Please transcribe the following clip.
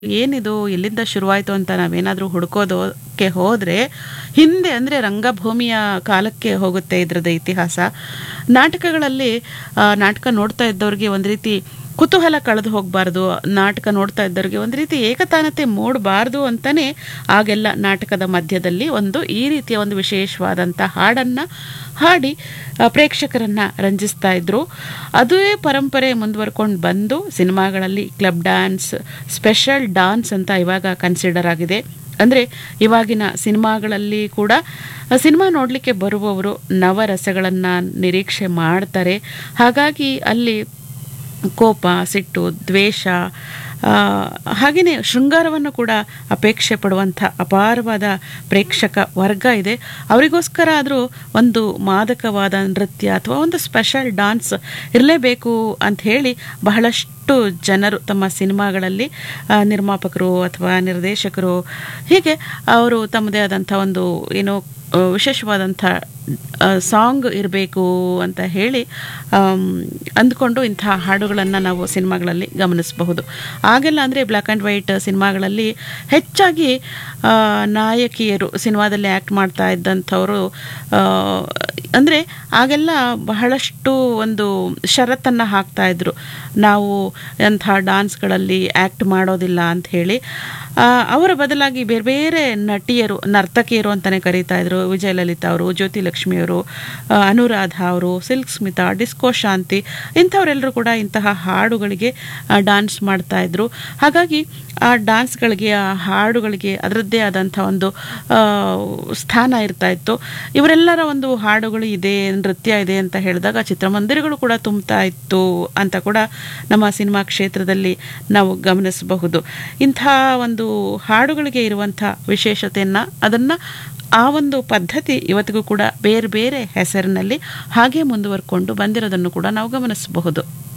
ಏನಿದು ಎಲ್ಲಿಂದ ಶುರುವಾಯಿತು ಅಂತ ನಾವೇನಾದರೂ ಹುಡುಕೋದಕ್ಕೆ ಹೋದರೆ ಹಿಂದೆ ಅಂದರೆ ರಂಗಭೂಮಿಯ ಕಾಲಕ್ಕೆ ಹೋಗುತ್ತೆ ಇದ್ರದ್ದು ಇತಿಹಾಸ ನಾಟಕಗಳಲ್ಲಿ ಆ, ನಾಟಕ ನೋಡ್ತಾ ಇದ್ದವ್ರಿಗೆ ಒಂದು ರೀತಿ ಕುತೂಹಲ ಕಳೆದು ಹೋಗಬಾರ್ದು ನಾಟಕ ನೋಡ್ತಾ ಇದ್ದವ್ರಿಗೆ ಒಂದು ರೀತಿ ಏಕತಾನತೆ ಮೂಡಬಾರ್ದು ಅಂತಲೇ ಆಗೆಲ್ಲ ನಾಟಕದ ಮಧ್ಯದಲ್ಲಿ ಒಂದು ಈ ರೀತಿಯ ಒಂದು ವಿಶೇಷವಾದಂಥ ಹಾಡನ್ನು ಹಾಡಿ ಆ, ಪ್ರೇಕ್ಷಕರನ್ನ ರಂಜಿಸ್ತಾ ಇದ್ರು ಅದುವೇ ಪರಂಪರೆ ಮುಂದುವರ್ಕೊಂಡು ಬಂದು ಸಿನಿಮಾಗಳಲ್ಲಿ ಕ್ಲಬ್ ಡ್ಯಾನ್ಸ್ ಸ್ಪೆಷಲ್ ಡಾನ್ಸ್ ಅಂತ ಇವಾಗ ಕನ್ಸಿಡರ್ ಆಗಿದೆ ಅಂದರೆ ಇವಾಗಿನ ಸಿನಿಮಾಗಳಲ್ಲಿ ಕೂಡ ಆ, ಸಿನಿಮಾ ನೋಡಲಿಕ್ಕೆ ಬರುವವರು ನವರಸಗಳನ್ನು ನಿರೀಕ್ಷೆ ಮಾಡ್ತಾರೆ ಹಾಗಾಗಿ ಅಲ್ಲಿ ಕೋಪ ಸಿಟ್ಟು ದ್ವೇಷ ಹಾಗೆಯೇ ಶೃಂಗಾರವನ್ನು ಕೂಡ ಅಪೇಕ್ಷೆ ಪಡುವಂಥ ಅಪಾರವಾದ ಪ್ರೇಕ್ಷಕ ವರ್ಗ ಇದೆ ಅವರಿಗೋಸ್ಕರ ಆದರೂ ಒಂದು ಮಾದಕವಾದ ನೃತ್ಯ ಅಥವಾ ಒಂದು ಸ್ಪೆಷಲ್ ಡಾನ್ಸ್ ಇರಲೇಬೇಕು ಅಂತ ಹೇಳಿ ಬಹಳಷ್ಟು ಜನರು ತಮ್ಮ ಸಿನಿಮಾಗಳಲ್ಲಿ ಆ, ನಿರ್ಮಾಪಕರು ಅಥವಾ ನಿರ್ದೇಶಕರು ಹೀಗೆ ಅವರು ತಮ್ಮದೇ ಆದಂಥ ಒಂದು ಏನು ಆ, ವಿಶೇಷವಾದಂಥ ಸಾಂಗ್ ಇರಬೇಕು ಅಂತ ಹೇಳಿ ಆಮ್, ಅಂದ್ಕೊಂಡು ಇಂಥ ಹಾಡುಗಳನ್ನು ನಾವು ಸಿನಿಮಾಗಳಲ್ಲಿ ಗಮನಿಸಬಹುದು ಆಗೆಲ್ಲ ಅಂದರೆ ಬ್ಲ್ಯಾಕ್ ಆ್ಯಂಡ್ ವೈಟ್ ಸಿನಿಮಾಗಳಲ್ಲಿ ಹೆಚ್ಚಾಗಿ ಆ, ನಾಯಕಿಯರು ಸಿನಿಮಾದಲ್ಲಿ ಆ್ಯಕ್ಟ್ ಮಾಡ್ತಾ ಇದ್ದಂಥವರು ಅಂದರೆ ಆಗೆಲ್ಲ ಬಹಳಷ್ಟು ಒಂದು ಷರತ್ತನ್ನು ಹಾಕ್ತಾ ಇದ್ರು ನಾವು ಅಂಥ ಡಾನ್ಸ್ಗಳಲ್ಲಿ ಆ್ಯಕ್ಟ್ ಮಾಡೋದಿಲ್ಲ ಅಂತ ಹೇಳಿ ಆ, ಅವರ ಬದಲಾಗಿ ಬೇರೆ ಬೇರೆ ನಟಿಯರು ನರ್ತಕಿಯರು ಅಂತಲೇ ಕರೀತಾ ಇದ್ರು ವಿಜಯಲಲಿತಾ ಅವರು ಜ್ಯೋತಿ ಲಕ್ಷ್ಮಿಯವರು ಆ, ಅನುರಾಧ ಅವರು ಸಿಲ್ಕ್ ಸ್ಮಿತಾ ಡಿಸ್ಕೋ ಶಾಂತಿ ಇಂಥವರೆಲ್ಲರೂ ಕೂಡ ಇಂತಹ ಹಾಡುಗಳಿಗೆ ಡಾನ್ಸ್ ಮಾಡ್ತಾ ಇದ್ರು ಹಾಗಾಗಿ ಆ ಡಾನ್ಸ್ಗಳಿಗೆ ಆ ಹಾಡುಗಳಿಗೆ ಅದರದ್ದೇ ಆದಂಥ ಒಂದು ಆ, ಸ್ಥಾನ ಇರ್ತಾ ಇತ್ತು ಇವರೆಲ್ಲರ ಒಂದು ಹಾಡುಗಳು ಇದೆ ನೃತ್ಯ ಇದೆ ಅಂತ ಹೇಳಿದಾಗ ಚಿತ್ರಮಂದಿರಗಳು ಕೂಡ ತುಂಬ್ತಾ ಇತ್ತು ಅಂತ ಕೂಡ ನಮ್ಮ ಸಿನಿಮಾ ಕ್ಷೇತ್ರದಲ್ಲಿ ನಾವು ಗಮನಿಸಬಹುದು ಇಂಥ ಒಂದು ಹಾಡುಗಳಿಗೆ ಇರುವಂಥ ವಿಶೇಷತೆಯನ್ನು ಅದನ್ನು ಆ ಒಂದು ಪದ್ಧತಿ ಇವತ್ತಿಗೂ ಕೂಡ ಬೇರೆ ಬೇರೆ ಹೆಸರಿನಲ್ಲಿ ಹಾಗೆ ಮುಂದುವರ್ಕೊಂಡು ಬಂದಿರೋದನ್ನು ಕೂಡ ನಾವು ಗಮನಿಸಬಹುದು